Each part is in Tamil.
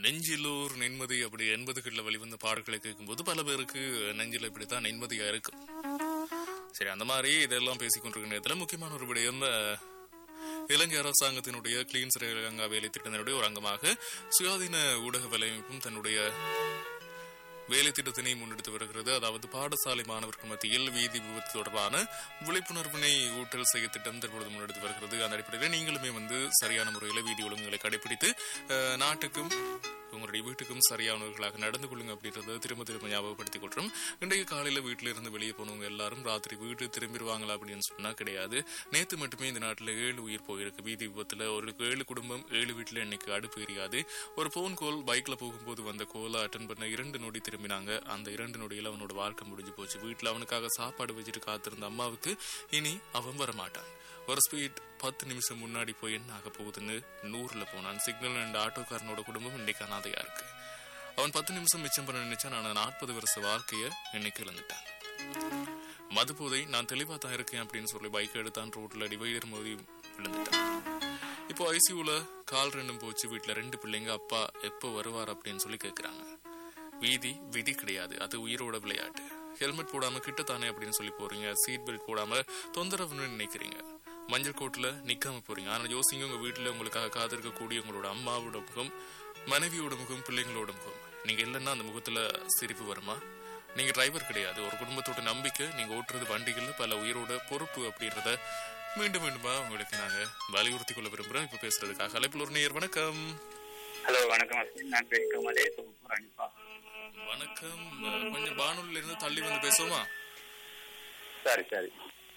நெஞ்சிலூர் நிம்மதி அப்படி எண்பதுகளில் வெளிவந்த பாடல்களை கேட்கும்போது பல பேருக்கு நெஞ்சில் இப்படித்தான் நிம்மதியா இருக்கும் சரி அந்த மாதிரி இதெல்லாம் பேசிக் கொண்டிருக்கிற நேரத்தில் முக்கியமான ஒரு விடயம் அஹ், இலங்கை அரசாங்கத்தினுடைய கிளீன் சிறைலங்கா வேலை திட்டத்தினுடைய ஒரு அங்கமாக சுயாதீன ஊடக வலையமைப்பும் தன்னுடைய வேலை திட்டத்தினை முன்னெடுத்து வருகிறது அதாவது பாடசாலை மாணவர்கள் மத்தியில் வீதி விபத்து தொடர்பான விழிப்புணர்வினை ஊட்டல் செய்ய திட்டம் தற்பொழுது முன்னெடுத்து வருகிறது அந்த அடிப்படையில் நீங்களுமே வந்து சரியான முறையில் வீதி ஒழுங்குகளை கடைபிடித்து அஹ், நாட்டுக்கும் உங்களுடைய வீட்டுக்கும் சரியானவர்களாக நடந்து கொள்ளுங்க அப்படின்றத திரும்ப திரும்ப ஞாபகப்படுத்திக் கொள்றோம் இன்றைக்கு காலையில வீட்டில இருந்து வெளியே போனவங்க எல்லாரும் ராத்திரி வீட்டு திரும்பிடுவாங்களா அப்படின்னு சொன்னா கிடையாது நேத்து மட்டுமே இந்த நாட்டுல ஏழு உயிர் போயிருக்கு வீதி விபத்துல ஒரு ஏழு குடும்பம் ஏழு வீட்டுல இன்னைக்கு அடுப்பு எரியாது ஒரு போன் கோல் பைக்ல போகும்போது வந்த கோலை அட்டன் பண்ண இரண்டு நொடி திரும்பினாங்க அந்த இரண்டு நொடியில அவனோட வாழ்க்கை முடிஞ்சு போச்சு வீட்டுல அவனுக்காக சாப்பாடு வச்சுட்டு காத்திருந்த அம்மாவுக்கு இனி அவன் வரமாட்டான் ஒரு ஸ்பீட் பத்து நிமிஷம் முன்னாடி போய் என்ன ஆக போகுதுன்னு நூறுல போனான் சிக்னல் அண்ட் ஆட்டோக்காரனோட குடும்பம் இன்னைக்கு அனாதையா இருக்கு அவன் பத்து நிமிஷம் மிச்சம் பண்ண நினைச்சான் ஆனா நாற்பது வருஷ வாழ்க்கைய இன்னைக்கு இழந்துட்டான் மது போதை நான் தெளிவா தான் இருக்கேன் அப்படின்னு சொல்லி பைக் எடுத்தான் ரோட்ல டிவைடர் மோதி விழுந்துட்டான் இப்போ ஐசியூல கால் ரெண்டும் போச்சு வீட்டுல ரெண்டு பிள்ளைங்க அப்பா எப்போ வருவார் அப்படின்னு சொல்லி கேக்குறாங்க வீதி விதி கிடையாது அது உயிரோட விளையாட்டு ஹெல்மெட் போடாம கிட்டத்தானே அப்படின்னு சொல்லி போறீங்க சீட் பெல்ட் போடாம தொந்தரவுன்னு நினைக்கிறீங்க மஞ்சள் கோட்ல நிக்காம போறீங்க ஆனா யோசிங்க உங்க வீட்டுல உங்களுக்காக காத்திருக்கக்கூடிய உங்களோட அம்மாவோட முகம் மனைவியோட முகம் பிள்ளைங்களோட முகம் நீங்க இல்லைன்னா அந்த முகத்துல சிரிப்பு வருமா நீங்க டிரைவர் கிடையாது ஒரு குடும்பத்தோட நம்பிக்கை நீங்க ஓட்டுறது வண்டிகள்ல பல உயிரோட பொறுப்பு அப்படின்றத மீண்டும் மீண்டுமா உங்களுக்கு நாங்க வலியுறுத்தி கொள்ள விரும்புறோம் இப்ப பேசுறதுக்காக அழைப்பில் ஒரு நேயர் வணக்கம் ஹலோ வணக்கம் அஸ்வின் நான் வெங்கமலே தொகுப்பு அனுப்பா வணக்கம் அஹ், கொஞ்சம் வானொலியில இருந்து தள்ளி வந்து பேசுவோமா சரி சரி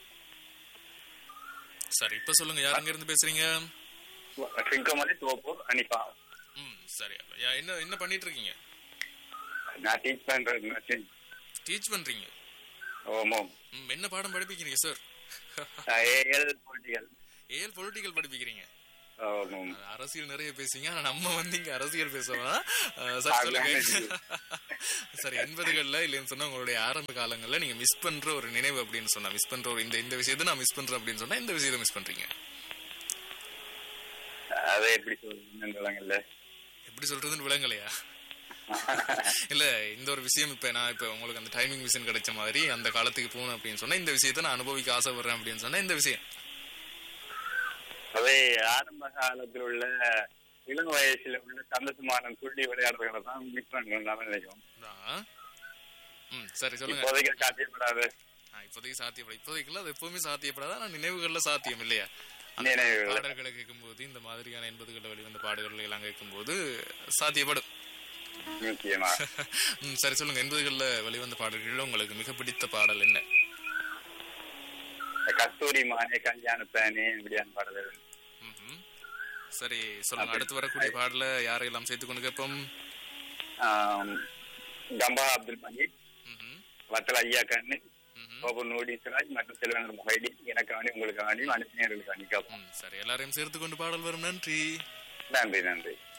சரி இப்ப சொல்லுங்க யார் அங்க இருந்து பேசுறீங்க வெங்கமலே தோப்பூர் அனிப்பா ம் சரி அப்ப யா- என்ன என்ன பண்ணிட்டு இருக்கீங்க நான் டீச் பண்றேன் டீச் பண்றீங்க ஓமோம் ம், என்ன பாடம் படிப்பிக்கிறீங்க sir AL political AL political படிப்பிக்கிறீங்க ஓமோம் அது அரசியல் நிறைய பேசுங்க ஆனா நம்ம வந்து இங்க அரசியல் பேசுவோம் அஹ், சரி சொல்லுங்க சரி எண்பதுகள்ல இல்லைன்னு சொன்னா உங்களுடைய ஆரம்ப காலங்கள்ல நீங்க மிஸ் பண்ற ஒரு நினைவு அப்படின்னு சொன்னா மிஸ் பண்ற ஒரு இந்த இந்த விஷயத்தை நான் மிஸ் பண்றேன் அப்படின்னு சொன்னா இந்த விஷயத்தை மிஸ் பண்றீங்க அதை எப்படி சொல்லுங்கல்ல எப்படி சொல்றதுன்னு விளங்கலையா இல்ல இந்த ஒரு விஷயம் இப்ப நான் இப்ப உங்களுக்கு அந்த டைமிங் மிஷின் கிடைச்ச மாதிரி அந்த காலத்துக்கு போகணும் அப்படின்னு சொன்னா இந்த விஷயத்தை நான் அனுபவிக்க ஆசைப்படுறேன் அப்படின்னு சொன்னா இந்த விஷயம் அவை ஆரம்ப காலத்தில் உள்ள இளம் வயசுல உள்ள சந்தோஷமான துள்ளி விளையாடுறதை தான் மிஸ் பண்ணணும் நான் நினைக்கிறோம் தான். ம் சரி சொல்லுங்க இப்போதைக்கு சாத்தியப்படாது ஆ, இப்போதைக்கு சாத்தியப்பட இப்போதைக்குள்ள அது எப்பவுமே சாத்தியப்படாது ஆனா நினைவுகள்ல சாத்தியம் இல்லையா அந்த நினைவுகள். பாடல்களை கேட்கும்போது இந்த மாதிரியான எண்பதுகளில் வெளிவந்த பாடல்கள் எல்லாம் கேட்கும்போது சாத்தியப்படும் முக்கியமா ம், சரி சொல்லுங்க எண்பதுகளில் வெளிவந்த பாடல்கள்ல உங்களுக்கு மிக பிடித்த பாடல் என்ன கஸ்தூரி மானே கல்யாண பேனே இப்படியான பாடல்கள் ம்ஹும். சரி சொல்லுங்க அடுத்து வரக்கூடிய பாடல யாரையெல்லாம் சேர்த்து கொண்டு கேட்போம் ஆம், கம்பா அப்துல் மஜீத் ம்ஹும். வத்தல் ஐயா கண்ணு ம்ஹும். கோபு நூடி சிராஜ் மற்றும் செல்வன் முகைடி எனக்கு வேண்டி உங்களுக்கு வேண்டி அனுப்பினர்களுக்கு அனுப்பிக்கப்போம் ம், சரி எல்லாரையும் சேர்த்து கொண்டு பாடல் வரும் நன்றி நன்றி நன்றி